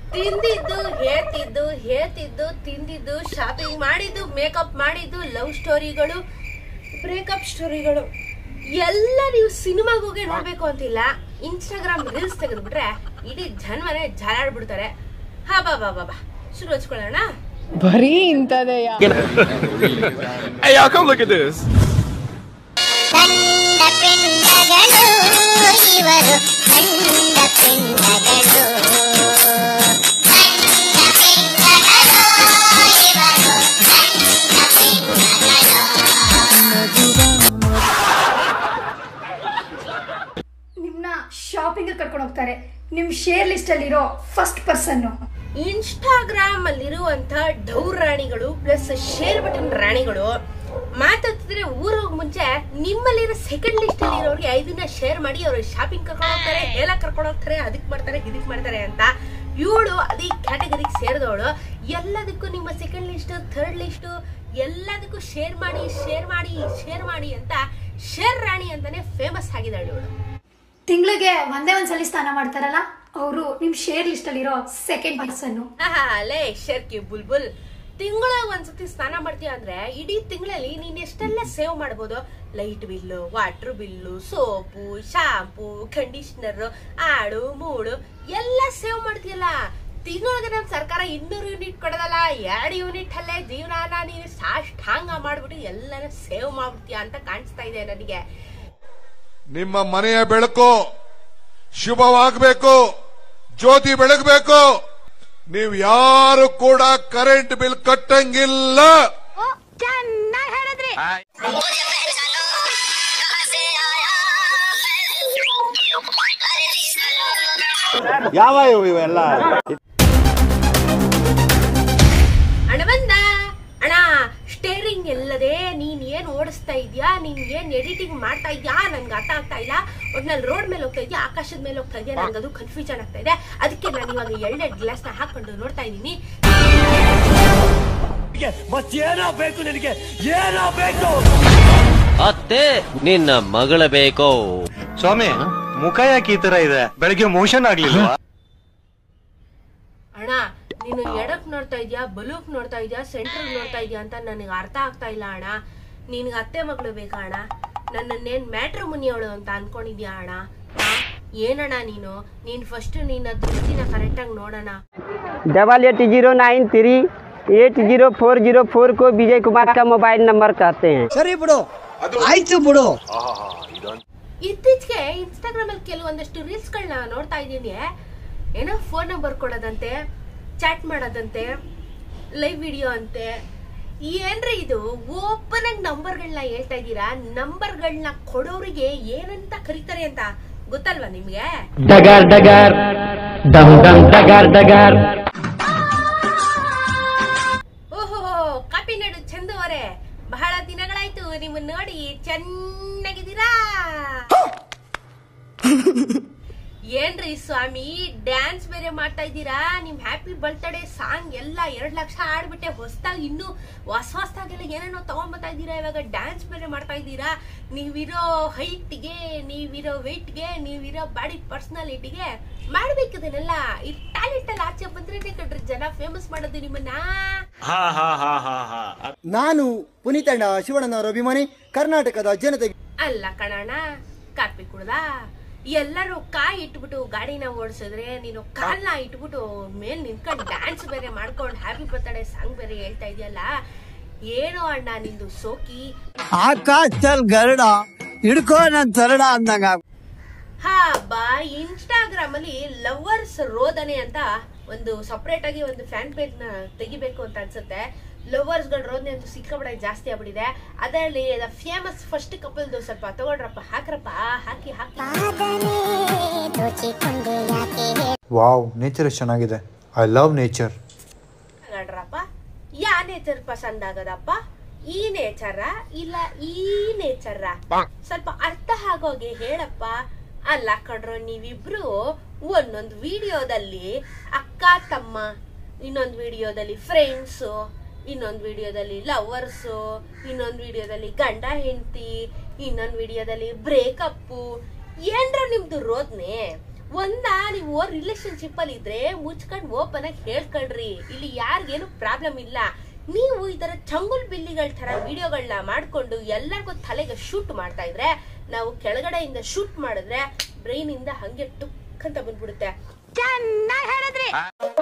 ತಿಂದಿದ್ದು ಹೇಳ್ತಿದ್ದು ಹೇಳ್ತಿದ್ದು ತಿಂದಿದ್ದು ಶಾಪಿಂಗ್ ಮಾಡಿದ್ದು ಮೇಕಪ್ ಮಾಡಿದ್ದು ಲವ್ ಸ್ಟೋರಿಗಳು ಬ್ರೇಕಪ್ ಸ್ಟೋರಿಗಳು ಎಲ್ಲ ನೀವು ಸಿನಿಮಾಗೆ ಹೋಗಿ ನೋಡ್ಬೇಕು ಅಂತಿಲ್ಲ ಇನ್ಸ್ಟಾಗ್ರಾಮ್ ರೀಲ್ಸ್ ತೆಗೆದ್ಬಿಟ್ರೆ ಇಡೀ ಜನ್ಮನೆ ಜಾಲಾಡ್ಬಿಡ್ತಾರೆ ಹಾ ಬಾ ಬಾ ಬಾ ಬಾ ಶುರು ಹಚ್ಕೊಳ್ಳೋಣ ಬರೀ ಇಂಥದೆಯಾ Hey, y'all, come look at this. ಕಂಡ ಪಿಂಡಗಳು ಇವರು ಕಂಡ ಪಿಂಡಗಳು ಕಂಡ ಪಿಂಡಗಳು ಇವರು ಕಂಡ ಪಿಂಡಗಳು ನಿಮ್ನ ಶಾಪಿಂಗ್ ಕರ್ಕೊಂಡು ಹೋಗ್ತಾರೆ ನಿಮ್ ಶೇರ್ ಲಿಸ್ಟ್ ಅಲ್ಲಿರೋ ಫಸ್ಟ್ ಪರ್ಸನ್ ಇನ್ಸ್ಟಾಗ್ರಾಮ್ ಅಲ್ಲಿರುವಂತ ಡೌರ್ ರಾಣಿಗಳು ಪ್ಲಸ್ ಶೇರ್ ಬಟನ್ ರಾಣಿಗಳು ಮಾತಾಡ್ತಿದ್ರೆ ಊರೋಗ್ ಮುಂಚೆ ನಿಮ್ಮಲ್ಲಿರೋ ಸೆಕೆಂಡ್ ಲಿಸ್ಟ್ ಅಲ್ಲಿ ಇರೋರಿಗೆ ಇದನ್ನ ಶೇರ್ ಮಾಡಿ ಅವ್ರು ಶಾಪಿಂಗ್ ಕರ್ಕೊಂಡು ಹೋಗ್ತಾರೆ ಎಲ್ಲ ಕರ್ಕೊಂಡು ಹೋಗ್ತಾರೆ ಅದಕ್ ಮಾಡ್ತಾರೆ ಇದಕ್ ಮಾಡ್ತಾರೆ ಅಂತ ಇವಳು ಅದೇ ಕ್ಯಾಟಗರಿಗೆ ಸೇರಿದವಳು ಎಲ್ಲದಕ್ಕೂ ನಿಮ್ಮ ಸೆಕೆಂಡ್ ಲಿಸ್ಟ್ ಥರ್ಡ್ ಲಿಸ್ಟ್ ಎಲ್ಲದಕ್ಕೂ ಶೇರ್ ಮಾಡಿ ಶೇರ್ ಮಾಡಿ ಶೇರ್ ಮಾಡಿ ಅಂತ ಶೇರ್ ರಾಣಿ ಅಂತಾನೆ ಫೇಮಸ್ ಆಗಿದ್ದಾಳೆ ಇವಳು ತಿಂಗಳಿಗೆ ಒಂದೇ ಒಂದ್ಸಲಿ ಸ್ನಾನ ಮಾಡ್ತಾರಲ್ಲ ಅವರು ನಿಮ್ ಶೇರ್ ಲಿಸ್ಟ್ ಅಲ್ಲಿರೋ ಸೆಕೆಂಡ್ ಪರ್ಸನ್ ಆಹಾ, ಲೇ ಶರ್ಕಿ ಬುಲ್ಬುಲ್ ತಿಂಗಳ ಒಂದ್ಸತಿ ಸ್ನಾನ ಮಾಡ್ತೀಯ ಅಂದ್ರೆ ಇಡೀ ತಿಂಗಳಲ್ಲಿ ನೀನ್ ಎಷ್ಟೆಲ್ಲ ಸೇವ್ ಮಾಡ್ಬೋದು light bill water bill soap shampoo conditioner ಆಡು ಮೂಡು ಎಲ್ಲ ಸೇವ್ ಮಾಡ್ತೀಯಲ್ಲ ತಿಂಗಳಿಗೆ ನಮ್ ಸರ್ಕಾರ ಇನ್ನೂರು ಯೂನಿಟ್ ಕೊಡೋದಲ್ಲ ಎರಡು ಯೂನಿಟ್ ಅಲ್ಲೇ ಜೀವನಾನ ನೀನು ಸಾಷ್ಟಾಂಗ ಮಾಡ್ಬಿಟ್ಟು ಎಲ್ಲಾನು ಸೇವ್ ಮಾಡ್ಬಿಡ್ತೀಯ ಅಂತ ಕಾಣಿಸ್ತಾ ಇದೆ ನನಗೆ ನಿಮ್ಮ ಮನೆಯ ಬೆಳಕು ಶುಭವಾಗಬೇಕು ಜ್ಯೋತಿ ಬೆಳಗಬೇಕು ನೀವು ಯಾರು ಕೂಡ ಕರೆಂಟ್ ಬಿಲ್ ಕಟ್ಟಂಗಿಲ್ಲ मुझे पहचानो कहाँ से आया मैं अरे रिश्ता ಯಾವ ಇವೆಲ್ಲ ಅಣ್ಣ ಬಂದ ಅಣ್ಣ ಸ್ಟೇರಿಂಗ್ ಎಲ್ಲದೆ ನೀನ್ ಏನ್ ಓಡಿಸ್ತಾ ಇದ್ಯಾ ನೀನ್ ಏನ್ ಎಡಿಟಿಂಗ್ ಮಾಡ್ತಾ ಇದ್ಯಾ ನನ್ಗೆ ಅರ್ಥ ಆಗ್ತಾ ಇಲ್ಲ ಒಟ್ನಲ್ಲಿ ರೋಡ್ ಮೇಲೆ ಹೋಗ್ತಾ ಇದ್ಯಾ ಆಕಾಶದ ಮೇಲೆ ಹೋಗ್ತಾ ಇದ್ಯಾ ನನ್ಗೆ ಅದು ಕನ್ಫ್ಯೂಷನ್ ಆಗ್ತಾ ಇದೆ ಅದಕ್ಕೆ ನಾನು ಇವಾಗ ಎರಡೆರಡು ಗ್ಲಾಸ್ ನ ಹಾಕೊಂಡು ನೋಡ್ತಾ ಇದ್ದೀನಿ ಮತ್ತೇನೋ ಬೇಕು ನಿನಗೆ ಏನೋ ಬೇಕು ಅತ್ತೆ ನಿನ್ನ ಮಗಳ ಬೇಕೋ ಸ್ವಾಮಿ ಮುಖ ಯಾಕೆ ಈ ತರ ಇದೆ ಬೆಳಗ್ಗೆ ಮೋಷನ್ ಆಗ್ಲಿಲ್ಲ ಅಣ್ಣ ನೀನು ಎಡಕ್ ನೋಡ್ತಾ ಇದ್ಯಾ ಬಲೂಕ್ ನೋಡ್ತಾ ಇದ್ಯಾ ಸೆಂಟ್ರ್ ನೋಡ್ತಾ ಇದ್ಯಾ ಅಂತ ನನಗೆ ಅರ್ಥ ಆಗ್ತಾ ಇಲ್ಲ ಅಣ್ಣ ನಿನ್ಗೆ ಅತ್ತೆ ಮಗಳು ಬೇಕಾ ಅಣ್ಣ ನನ್ನನ್ನೇನ್ ಮ್ಯಾಟ್ರ್ ಮುನಿಯವಳು ಅಂತ ಅನ್ಕೊಂಡಿದ್ಯಾ ಅಣ್ಣ ಆ? ಏನಣ್ಣ ನೀನು ನೀನ್ ಫಸ್ಟ್ ನಿನ್ನ ದೃಷ್ಟಿನ ಕರೆಕ್ಟಾಗಿ ನೋಡೋಣ double eight zero nine three eight zero four zero four को विजय कुमार का मोबाइल नंबर कहते हैं ಸರಿ ಬಿಡು ಆಯ್ತು ಬಿಡು ಇತ್ತೀಚೆಗೆ ಇನ್ಸ್ಟಾಗ್ರಾಮ್ ಅಲ್ಲಿ ಕೆಲವೊಂದಷ್ಟು ರೀಲ್ಸ್ ಗಳನ್ನ ನೋಡ್ತಾ ಇದ್ದೀನಿ ಏನೋ ಫೋನ್ ನಂಬರ್ ಕೊಡೋದಂತೆ ಚಾಟ್ ಮಾಡೋದಂತೆ ಲೈವ್ ವಿಡಿಯೋ ಅಂತೆ ಏನ್ರಿ ಇದು ಓಪನ್ ಆಗಿ ನಂಬರ್ಗಳನ್ನ ಹೇಳ್ತಾ ಇದ್ದೀರಾ ನಂಬರ್ಗಳನ್ನ ಕೊಡೋರಿಗೆ ಏನಂತ ಕರೀತಾರೆ ಅಂತ ಗೊತ್ತಲ್ವಾ ನಿಮ್ಗೆ डगर डगर डम डम डगर डगर ಓಹೋ ಕಾಪಿ ನಡು ಚಂದು ಅವರೇ ಬಹಳ ದಿನಗಳಾಯ್ತು ನಿಮ್ಮನ್ನ ನೋಡಿ ಚೆನ್ನಾಗಿದ್ದೀರಾ ಏನ್ರಿ ಸ್ವಾಮಿ ಡ್ಯಾನ್ಸ್ ಬೇರೆ ಮಾಡ್ತಾ ಇದ್ದೀರಾ ನಿಮ್ ಹ್ಯಾಪಿ ಬರ್ತ್ಡೇ ಸಾಂಗ್ ಎಲ್ಲ ಎರಡ್ ಲಕ್ಷ ಆಡ್ಬಿಟ್ಟೆ ಹೊಸದಾಗಿ ಇನ್ನು ಹೊಸ ಹೊಸದಾಗೆಲ್ಲ ಏನೇನೋ ತಗೊಂಡ್ಬರ್ತಾ ಇದ್ದೀರಾ ಇವಾಗ ಡ್ಯಾನ್ಸ್ ಬೇರೆ ಮಾಡ್ತಾ ಇದ್ದೀರಾ ನೀವಿರೋ ಹೈಟ್ಗೆ ನೀವಿರೋ ವೆಯ್ಟ್ಗೆ ನೀವಿರೋ ಬಾಡಿ ಪರ್ಸನಾಲಿಟಿಗೆ ಮಾಡ್ಬೇಕು ಇದನ್ನೆಲ್ಲ ಈ ಟ್ಯಾಲೆಂಟ್ ಎಲ್ಲ ಆಚೆ ಬಂದ್ರೆ ಕಡ್ರಿ ಜನ ಫೇಮಸ್ ಮಾಡೋದು ನಿಮ್ಮನ್ನ ಹಾ ಹಾ ಹಾ ಹಾ ಹಾ ನಾನು ಪುನೀತಣ್ಣ ಶಿವಣ್ಣನವರ ಅಭಿಮಾನಿ ಕರ್ನಾಟಕದ ಜನತೆಗೆ ಅಲ್ಲ ಕಣಣ್ಣ ಕಾಪಿ ಕುಡ್ದ ಎಲ್ಲರೂ ಕಾಯಿ ಇಟ್ಬಿಟ್ಟು ಗಾಡಿನ ಓಡಿಸಿದ್ರೆ ನೀನು ಕಾಲ್ನ ಇಟ್ಬಿಟ್ಟು ಮೇಲ್ ನಿಂತ್ಕೊಂಡು ಡ್ಯಾನ್ಸ್ ಬೇರೆ ಮಾಡ್ಕೊಂಡು ಹ್ಯಾಪಿ ಬರ್ತಡೇ ಸಾಂಗ್ ಬೇರೆ ಹೇಳ್ತಾ ಇದೆಯಲ್ಲ ಏನೋ ಅಣ್ಣ ನಿಂದು ಸೋಕಿ ಆಕಾಶಲ್ ಗರುಡ ಹಿಡ್ಕೋ ನನ್ ತರಡ ಅಂದಂಗ ಹಾ ಬಾ ಇನ್ಸ್ಟಾಗ್ರಾಮ್ ಅಲ್ಲಿ ಲವರ್ಸ್ ರೋದನೆ ಅಂತ ಒಂದು ಸಪರೇಟ್ ಆಗಿ ಒಂದು ಫ್ಯಾನ್ ಪೇಜ್ ನ ತೆಗಿಬೇಕು ಅಂತ ಅನ್ಸುತ್ತೆ ಲವರ್ಸ್ ಗಳ ರೋದನೆ ಅಂತೂ ಸಿಕ್ಕಾಪಟ್ಟೆ ಜಾಸ್ತಿ ಆಗ್ಬಿಟ್ಟಿದೆ ಅದರಲ್ಲಿ ಫೇಮಸ್ ಫಸ್ಟ್ ಕಪಲ್ದು ಸ್ವಲ್ಪ ತಗೊಂಡ್ರಪ್ಪ ಹಾಕ್ರಪ್ಪ ಹಾಕಿ ಹಾಕಿ ಪಾದನೆ ದೋಚಿಕೊಂಡು ಯಾಕೆ ವಾವ್ ನೇಚರ್ ಎಷ್ಟು ಚೆನ್ನಾಗಿದೆ ಐ ಲವ್ ನೇಚರ್ ಗಡ್ರಪ್ಪ ಯಾ ನೇಚರ್ ಪಸಂದ್ ಆಗದಪ್ಪ ಈ ನೇಚರ ಇಲ್ಲ ಈ ನೇಚರ ಸ್ವಲ್ಪ ಅರ್ಥ ಆಗೋಗೆ ಹೇಳಪ್ಪ ಅಲ್ಲ ಕಡ್ರೋ ನೀವಿಬ್ರು ಒಂದೊಂದು ವಿಡಿಯೋದಲ್ಲಿ ಅಕ್ಕ ತಮ್ಮ ಇನ್ನೊಂದು ವಿಡಿಯೋದಲ್ಲಿ ಫ್ರೆಂಡ್ಸು ಇನ್ನೊಂದು ವಿಡಿಯೋದಲ್ಲಿ ಲವರ್ಸು ಇನ್ನೊಂದು ವಿಡಿಯೋದಲ್ಲಿ ಗಂಡ ಹೆಂಡತಿ ಇನ್ನೊಂದು ವಿಡಿಯೋದಲ್ಲಿ ಬ್ರೇಕಪ್ಪು ಏನ್ರ ನಿಮ್ದು ರೋದ್ನೆ ಒಂದ ನೀವು ರಿಲೇಶನ್ಶಿಪ್ ಅಲ್ಲಿ ಇದ್ರೆ ಮುಚ್ಕೊಂಡ್ ಓಪನ್ ಆಗಿ ಹೇಳ್ಕೊಳ್ರಿ ಇಲ್ಲಿ ಯಾರಿಗೇನು ಪ್ರಾಬ್ಲಮ್ ಇಲ್ಲ ನೀವು ಈ ತರ ಚಂಗುಲ್ ಬಿಲ್ಲಿಗಳ ತರ ವಿಡಿಯೋಗಳನ್ನ ಮಾಡ್ಕೊಂಡು ಎಲ್ಲರಿಗೂ ತಲೆಗೆ ಶೂಟ್ ಮಾಡ್ತಾ ಇದ್ರೆ ನಾವು ಕೆಳಗಡೆಯಿಂದ ಶೂಟ್ ಮಾಡಿದ್ರೆ ಬ್ರೈನ್ ಇಂದ ಹಂಗೆ ಟುಕ್ ಅಂತ ಬಂದ್ಬಿಡುತ್ತೆ ಚೆನ್ನಾಗಿ ಹೇಳಿದ್ರಿ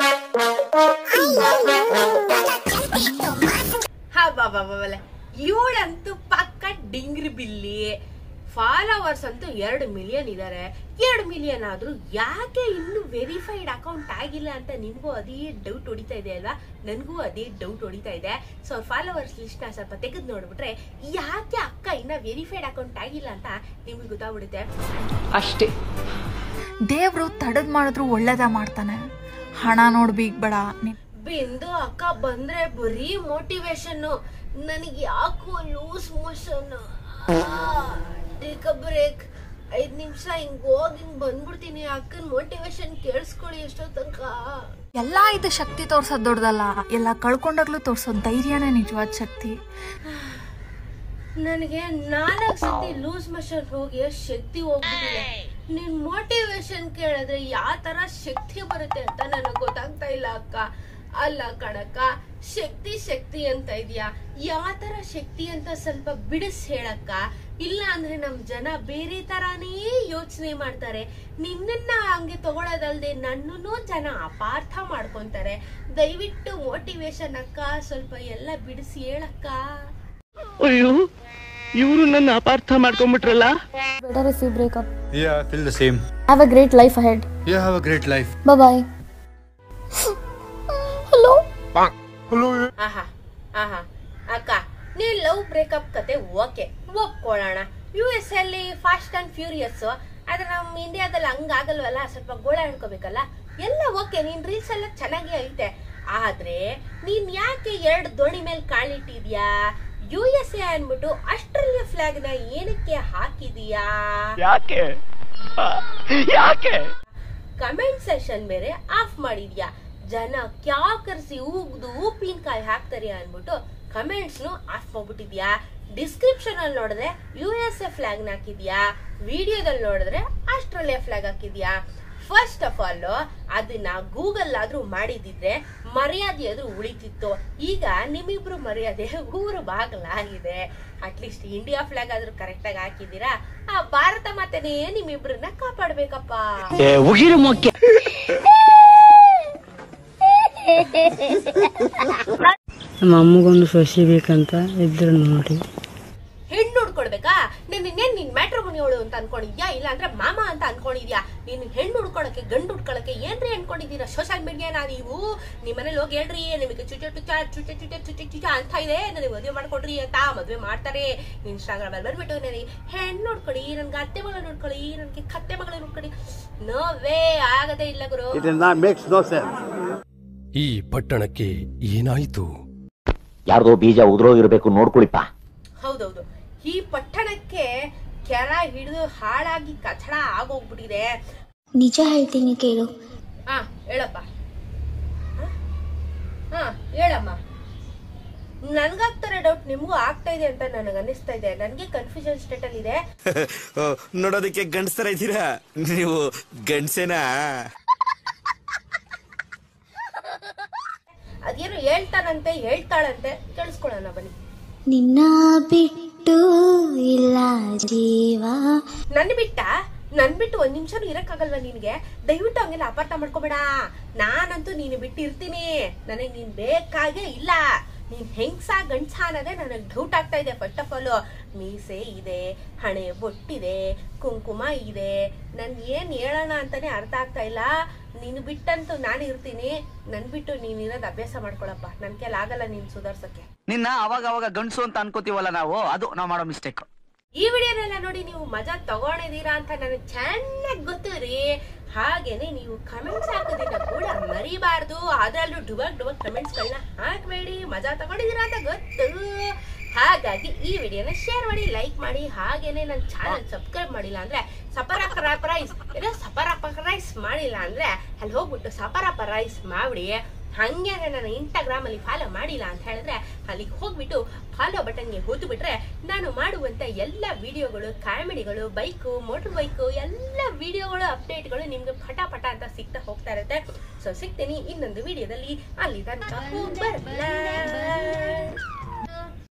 ಹಾ ಬಾಬಾ ಬಾಬಲೆ ಇವಳಂತೂ ಪಕ್ಕ ಡಿಂಗ್ರಿ ಬಿಲ್ಲಿ ಫಾಲೋವರ್ಸ್ ಅಂತೂ ಎರಡು ಮಿಲಿಯನ್ ಇದ್ದಾರೆ ಎರಡು ಮಿಲಿಯನ್ ಆದ್ರೂ ಯಾಕೆ ಇನ್ನು ವೆರಿಫೈಡ್ ಅಕೌಂಟ್ ಆಗಿಲ್ಲ ಅಂತ ನಿಮ್ಗೂ ಅದೇ ಡೌಟ್ ಹೊಡಿತಾ ಇದೆ ಅಲ್ವಾ ನನಗೂ ಅದೇ ಡೌಟ್ ಹೊಡಿತಾ ಇದೆ ಸೊ ಅವ್ರ ಫಾಲೋವರ್ಸ್ ಲಿಸ್ಟ್ ನ ಸ್ವಲ್ಪ ತೆಗೆದು ನೋಡ್ಬಿಟ್ರೆ ಯಾಕೆ ಅಕ್ಕ ಇನ್ನ ವೆರಿಫೈಡ್ ಅಕೌಂಟ್ ಆಗಿಲ್ಲ ಅಂತ ನಿಮ್ಗೆ ಗೊತ್ತಾಗ್ಬಿಡುತ್ತೆ ಅಷ್ಟೇ ದೇವ್ರು ತಡದ್ ಮಾಡಿದ್ರು ಒಳ್ಳೇದ ಮಾಡ್ತಾನೆ ಹಣ ನೋಡ್ಬೀಗ್ ಬೇಡ ನೀನ್ ಬಿಂದು ಅಕ್ಕ ಬಂದ್ರೆ ಬರೀ ಮೋಟಿವೇಶನ್ ನನಗೆ ಯಾಕೋ loose motion take a break ಐದ್ ನಿಮಿಷ ಹಿಂಗ್ ಹೋಗಿ ಹಿಂಗ್ ಬಂದ್ಬಿಡ್ತೀನಿ ಅಕ್ಕನ್ ಮೋಟಿವೇಶನ್ ಕೇಳಿಸ್ಕೊಳ್ಳಿ ಎಷ್ಟೋ ತನಕ ಎಲ್ಲಾ ಇದು ಶಕ್ತಿ ತೋರ್ಸೋದ್ ದೊಡ್ಡದಲ್ಲ ಎಲ್ಲ ಕಳ್ಕೊಂಡಾಗ್ಲೂ ತೋರ್ಸೋ ಧೈರ್ಯನೇ ನಿಜವಾದ ಶಕ್ತಿ ನನಗೆ ನಾಲ್ಕು ಸತಿ ಲೂಸ್ ಮೋಷನ್ ಹೋಗಿ ಶಕ್ತಿ ಹೋಗ್ಬಿಟ್ಟಿದೆ ನಿನ್ ಮೋಟಿವೇಶನ್ ಕೇಳಿದ್ರೆ ಯಾವ ತರ ಶಕ್ತಿ ಬರುತ್ತೆ ಅಂತ ನನಗೆ ಗೊತ್ತಾಗ್ತಾ ಇಲ್ಲ ಅಕ್ಕ ಅಲ್ಲ ಕಣಕ್ಕ ಶಕ್ತಿ ಶಕ್ತಿ ಅಂತ ಇದೆಯಾ ಯಾವ ತರ ಶಕ್ತಿ ಅಂತ ಸ್ವಲ್ಪ ಬಿಡಿಸ್ ಹೇಳಕ್ಕ ಇಲ್ಲ ಅಂದ್ರೆ ನಮ್ ಜನ ಬೇರೆ ತರಾನೇ ಯೋಚನೆ ಮಾಡ್ತಾರೆ ನಿನ್ನನ್ನ ಹಂಗೆ ತಗೊಳೋದಲ್ದೆ ನನ್ನನ್ನು ಜನ ಅಪಾರ್ಥ ಮಾಡ್ಕೊಂತಾರೆ ದಯವಿಟ್ಟು ಮೋಟಿವೇಶನ್ ಅಕ್ಕ ಸ್ವಲ್ಪ ಎಲ್ಲ ಬಿಡಿಸಿ ಹೇಳಕ್ಕ ಅಯ್ಯೋ ಇವರು ನನ್ನ ಅಪಾರ್ಥ ಮಾಡ್ಕೊಂಡ್ಬಿಟ್ರಲ್ಲ Better if we break up. Yeah, I feel the same. Have a great life ahead. You have a great life. Bye bye. Hello? Hello. ಆಹಾ ಆಹಾ ಅಕ್ಕ ನೀನ್ ಲವ್ ಬ್ರೇಕಪ್ ಕತೆ ಓಕೆ ಒಪ್ಕೊಳ್ಳೋಣ ಯು ಎಸ್ ಅಲ್ಲಿ ಫಾಸ್ಟ್ ಅಂಡ್ ಫ್ಯೂರಿಯಸ್ ಆದ್ರೆ ನಮ್ ಇಂಡಿಯಾದಲ್ಲಿ ಹಂಗಾಗಲ್ವಲ್ಲ ಸ್ವಲ್ಪ ಗೋಳ ಹಿಡ್ಕೋಬೇಕಲ್ಲ ಎಲ್ಲ ಓಕೆ ನೀನ್ ರೀಲ್ಸ್ ಎಲ್ಲ ಚೆನ್ನಾಗಿ ಐತೆ ಆದ್ರೆ ನೀನ್ ಯಾಕೆ ಎರಡು ದೋಣಿ ಮೇಲೆ ಕಾಲಿಟ್ಟಿದ್ಯಾ ಯು ಎಸ್ ಎ ಅನ್ಬಿಟ್ಟು ಆಸ್ಟ್ರೇಲಿಯಾ ಫ್ಲಾಗ್ ನ ಏನಕ್ಕೆ ಹಾಕಿದೀಯಾ ಯಾಕೆ ಯಾಕೆ ಕಮೆಂಟ್ ಸೆಷನ್ ಬೇರೆ ಆಫ್ ಮಾಡಿದ್ಯಾ ಜನ ಕ್ಯಾ ಕರ್ಸಿ ಉಗ್ದು ಉಪ್ಪಿನಕಾಯಿ ಹಾಕ್ತಾರೆ ಅನ್ಬಿಟ್ಟು ಕಮೆಂಟ್ಸ್ ಆಫ್ ಮಾಡ್ಬಿಟ್ಟಿದ್ಯಾ ಡಿಸ್ಕ್ರಿಪ್ಷನ್ ಅಲ್ಲಿ ನೋಡಿದ್ರೆ ಯು ಎಸ್ ಎ ಫ್ಲಾಗ್ ಹಾಕಿದ್ಯಾ ವಿಡಿಯೋದಲ್ಲಿ ನೋಡಿದ್ರೆ ಆಸ್ಟ್ರೇಲಿಯಾ ಫ್ಲಾಗ್ ಹಾಕಿದ್ಯಾ ಫಸ್ಟ್ ಆಫ್ ಆಲ್ ಅದನ್ನ ಗೂಗಲ್ ಆದ್ರೂ ಮಾಡಿದಿದ್ರೆ ಮರ್ಯಾದೆ ಆದ್ರೂ ಉಳಿತಿತ್ತು ಈಗ ನಿಮ್ಮಿಬ್ರು ಮರ್ಯಾದೆ ಊರು ಬಾಗಲಾಗಿದೆ ಅಟ್ಲೀಸ್ಟ್ ಇಂಡಿಯಾ ಫ್ಲಾಗ್ ಆದ್ರೂ ಕರೆಕ್ಟ್ ಆಗಿ ಹಾಕಿದೀರಾ ಆ ಭಾರತ ಮಾತೆನೇ ನಿಮ್ಮಿಬ್ರನ್ನ ಕಾಪಾಡ್ಬೇಕಪ್ಪ ಉಗಿರು ಮುಖ್ಯ ನಮ್ಮ ಅಮ್ಮಗೊಂದು ಸೊಸೆ ಬೇಕಂತ ಇದ್ರು ನೋಡಿ ಹೆಣ್ಣು ಹುಡ್ಕೊಡ್ಬೇಕಾ ನೀನ್ ಇನ್ನೇನ್ ನಿನ್ ಮ್ಯಾಟ್ರಿಮೋನಿಯವಳು ಅಂತ ಅನ್ಕೊಂಡಿದ್ಯಾ ಇಲ್ಲ ಅಂದ್ರೆ ಮಾಮ ಅಂತ ಅನ್ಕೊಂಡಿದ್ಯಾ ನೀನ್ ಹೆಣ್ಣು ಹುಡ್ಕೊಳಕ್ಕೆ ಗಂಡು ಹುಡ್ಕೊಳಕ್ಕೆ ಏನ್ರಿ ಅನ್ಕೊಂಡಿದ್ದೀರಾ ಸೋಷಿಯಲ್ ಮೀಡಿಯಾನ ನೀವು ನಿಮ್ ಮನೇಲಿ ಹೋಗಿ ಹೇಳ್ರಿ ನಿಮಗೆ ಚುಚ ಚುಚ ಚುಚ ಚುಚ ಚುಚ ಚುಚ ಅಂತ ಇದೆ ನನಗೆ ಮದುವೆ ಮಾಡ್ಕೊಡ್ರಿ ಅಂತ ಮದುವೆ ಮಾಡ್ತಾರೆ ಇನ್ಸ್ಟಾಗ್ರಾಮ್ ಅಲ್ಲಿ ಬಂದ್ಬಿಟ್ಟು ನನಗೆ ಹೆಣ್ಣು ನೋಡ್ಕೊಳ್ಳಿ ನನ್ಗೆ ಅತ್ತೆ ಮಗಳ ನೋಡ್ಕೊಳ್ಳಿ ನನ್ಗೆ ಕತ್ತೆ ಮಗಳ ನೋಡ್ಕೊಳ್ಳಿ ನೋ ವೇ ಆಗದೇ ಇಲ್ಲ ಗುರು ಮೇಕ್ಸ್ ನೋ ಸೆನ್ಸ್ ಈ ಪಟ್ಟಣಕ್ಕೆ ಏನಾಯಿತು ಯಾರ್ದೋ ಬೀಜ ಉದುರೋಗಿರ್ಬೇಕು ನೋಡ್ಕೊಳಿಪ್ಪ ಹೌದೌದು ಈ ಪಟ್ಟಣಕ್ಕೆ ಕೆರ ಹಿಡಿದು ಹಾಳಾಗಿ ಕಚಡ ಆಗೋಗ್ಬಿಟ್ಟಿದೆ ನಿಜ ಹೇಳ್ತೀನಿ ಕೇಳು ಹಾ ಹೇಳಪ್ಪ ಹ? ಹಾ ಹೇಳಮ್ಮ ನನ್ಗಾಗ್ತಾರೆ ಡೌಟ್ ನಿಮ್ಗೂ ಆಗ್ತಾ ಇದೆ ಅಂತ ನನಗೆ ಅನಿಸ್ತಾ ಇದೆ ನನಗೆ ಕನ್ಫ್ಯೂಷನ್ ಸ್ಟೇಟ್ ಅಲ್ಲಿ ಇದೆ ನೋಡೋದಕ್ಕೆ ಗಂಡಸ್ತರ ಇದ್ದೀರಾ ನೀವು ಗಂಡಸೇನಾ ಅದೇನು ಹೇಳ್ತಾನಂತೆ ಹೇಳ್ತಾಳಂತೆ ಕೇಳಿಸ್ಕೊಳ್ಳೋಣ ಬನ್ನಿ ನಿನ್ನ ಬಿಟ್ಟು ಇಲ್ಲ ಜೀವ ನನ್ ಬಿಟ್ಟ ನನ್ ಬಿಟ್ಟು ಒಂದ್ ನಿಮಿಷನೂ ಇರಕ್ಕಾಗಲ್ವಾ ನಿನ್ಗೆ ದಯವಿಟ್ಟು ಹಂಗೆಲ್ಲ ಅಪಾರ್ಥ ಮಾಡ್ಕೋಬೇಡ ನಾನಂತೂ ನೀನು ಬಿಟ್ಟು ಇರ್ತೀನಿ ನನಗ್ ನೀನ್ ಬೇಕಾಗೇ ಇಲ್ಲ ನೀನ್ ಹೆಂಗ್ಸ ಗಂಡ್ಸ ಅನ್ನೋದೇ ನನಗ್ ಡೌಟ್ ಆಗ್ತಾ ಇದೆ ಫಸ್ಟ್ ಆಫ್ ಆಲ್ ಮೀಸೆ ಇದೆ ಹಣೆ ಬೊಟ್ಟಿದೆ ಕುಂಕುಮ ಇದೆ ನನ್ ಏನ್ ಹೇಳೋಣ ಅಂತಾನೆ ಅರ್ಥ ಆಗ್ತಾ ಇಲ್ಲ ನೀನು ಬಿಟ್ಟಂತೂ ನಾನು ಇರ್ತೀನಿ ನನ್ ಬಿಟ್ಟು ನೀನ್ ಇರೋದ್ ಅಭ್ಯಾಸ ಮಾಡ್ಕೊಳಪ್ಪ ನನ್ ಕೈಲಿ ಆಗಲ್ಲ ನೀನ್ ಸುಧಾರ್ಸಕ್ಕೆ ನಿನ್ನ ಅವಾಗ ಅವಾಗ ಗಂಡಸು ಅಂತ ಅನ್ಕೋತೀವಲ್ಲ ನಾವು ಅದು ನಾವು ಮಾಡೋ ಮಿಸ್ಟೇಕ್ ಈ ವಿಡಿಯೋನೆಲ್ಲ ನೋಡಿ ನೀವು ಮಜಾ ತಗೊಂಡಿದ್ದೀರಾ ಅಂತ ನನಗೆ ಚೆನ್ನಾಗಿ ಗೊತ್ತು ರೀ ಹಾಗೇನೆ ನೀವು ಕಮೆಂಟ್ಸ್ ಹಾಕೋದನ್ನ ಕೂಡ ಮರಿಬಾರ್ದು ಅದ್ರಲ್ಲೂ ಡುಬಕ್ ಡುಬಕ್ ಕಮೆಂಟ್ಸ್ ಗಳನ್ನ ಹಾಕ್ಬೇಡಿ ಮಜಾ ತಗೊಂಡಿದ್ದೀರಾ ಅಂತ ಗೊತ್ತು ಹಾಗಾಗಿ ಈ ವಿಡಿಯೋನ ಶೇರ್ ಮಾಡಿ ಲೈಕ್ ಮಾಡಿ ಹಾಗೇನೆ ನನ್ನ ಚಾನಲ್ ಸಬ್ಸ್ಕ್ರೈಬ್ ಮಾಡಿಲ್ಲ ಅಂದ್ರೆ ಸಪರಾಪ ರೈಸ್ ಏನೋ ಸಪರಾಪ ರೈಸ್ ಮಾಡಿಲ್ಲ ಅಂದ್ರೆ ಅಲ್ಲಿ ಹೋಗ್ಬಿಟ್ಟು ಸಪರಾಪ ರೈಸ್ ಮಾಡಿ ಹಂಗೆ ನನ್ನ ಇನ್ಸ್ಟಾಗ್ರಾಮ್ ಅಲ್ಲಿ ಫಾಲೋ ಮಾಡಿಲ್ಲ ಅಂತ ಹೇಳಿದ್ರೆ ಅಲ್ಲಿಗೆ ಹೋಗ್ಬಿಟ್ಟು ಫಾಲೋ ಬಟನ್ಗೆ ಹೋತು ಬಿಟ್ರೆ ನಾನು ಮಾಡುವಂತ ಎಲ್ಲ ವಿಡಿಯೋಗಳು ಕಾಮಿಡಿಗಳು ಬೈಕು ಮೋಟರ್ ಬೈಕು ಎಲ್ಲ ವಿಡಿಯೋಗಳು ಅಪ್ಡೇಟ್ಗಳು ನಿಮ್ಗೆ ಪಟ ಪಟ ಅಂತ ಸಿಗ್ತಾ ಹೋಗ್ತಾ ಇರುತ್ತೆ ಸೊ ಸಿಗ್ತೀನಿ ಇನ್ನೊಂದು ವಿಡಿಯೋದಲ್ಲಿ ಅಲ್ಲಿ ತನಕ ಹೋಗ್ ಬರ್ಲಾ